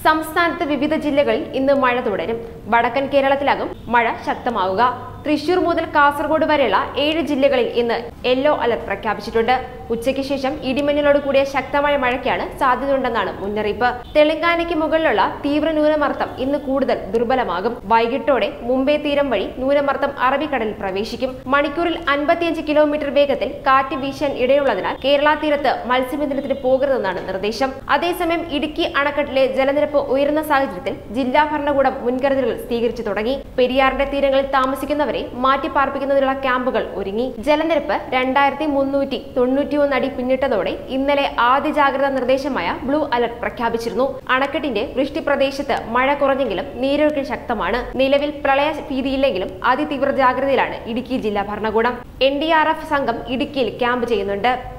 സംസ്ഥാനത്ത് വിവിധ ജില്ലകളിൽ ഇന്ന് മഴ തുടരും വടക്കൻ കേരളത്തിലാകും മഴ ശക്തമാവുക തൃശൂർ മുതൽ കാസർഗോഡ് വരെയുള്ള ഏഴ് ജില്ലകളിൽ ഇന്ന് യെല്ലോ അലർട്ട് പ്രഖ്യാപിച്ചിട്ടുണ്ട് ഉച്ചയ്ക്ക് ശേഷം ഇടിമിന്നലോട് കൂടിയ ശക്തമായ മഴയ്ക്കാണ് സാധ്യതയുണ്ടെന്നാണ് മുന്നറിയിപ്പ് തെലങ്കാനയ്ക്ക് മുകളിലുള്ള തീവ്ര ന്യൂനമർദ്ദം ഇന്ന് കൂടുതൽ ദുർബലമാകും വൈകിട്ടോടെ മുംബൈ തീരം വഴി ന്യൂനമർദ്ദം അറബിക്കടലിൽ പ്രവേശിക്കും മണിക്കൂറിൽ അൻപത്തിയഞ്ച് കിലോമീറ്റർ വേഗത്തിൽ കാറ്റ് വീശാൻ ഇടയുള്ളതിനാൽ കേരള തീരത്ത് മത്സ്യബന്ധനത്തിന് പോകരുതെന്നാണ് നിർദ്ദേശം അതേസമയം ഇടുക്കി അണക്കെട്ടിലെ ജലനിരപ്പ് ഉയരുന്ന സാഹചര്യത്തിൽ ജില്ലാ ഭരണകൂടം മുൻകരുതലുകൾ സ്വീകരിച്ചു തുടങ്ങി പെരിയാറിന്റെ തീരങ്ങളിൽ താമസിക്കുന്നവരെ മാറ്റി പാർപ്പിക്കുന്നതിനുള്ള ക്യാമ്പുകൾ ഒരുങ്ങി ജലനിരപ്പ് രണ്ടായിരത്തി മുന്നൂറ്റി തൊണ്ണൂറ്റിയൊന്ന് അടി പിന്നിട്ടതോടെ ഇന്നലെ ആദ്യ ജാഗ്രതാ നിർദ്ദേശമായ ബ്ലൂ അലർട്ട് പ്രഖ്യാപിച്ചിരുന്നു അണക്കെട്ടിന്റെ വൃഷ്ടി പ്രദേശത്ത് മഴ കുറഞ്ഞെങ്കിലും നീരൊഴുക്ക് ശക്തമാണ് നിലവിൽ പ്രളയ ഭീതിയില്ലെങ്കിലും അതിതീവ്ര ജാഗ്രതയിലാണ് ഇടുക്കി ജില്ലാ ഭരണകൂടം എൻ ഡി ആർ എഫ് സംഘം ഇടുക്കിയിൽ ക്യാമ്പ് ചെയ്യുന്നുണ്ട്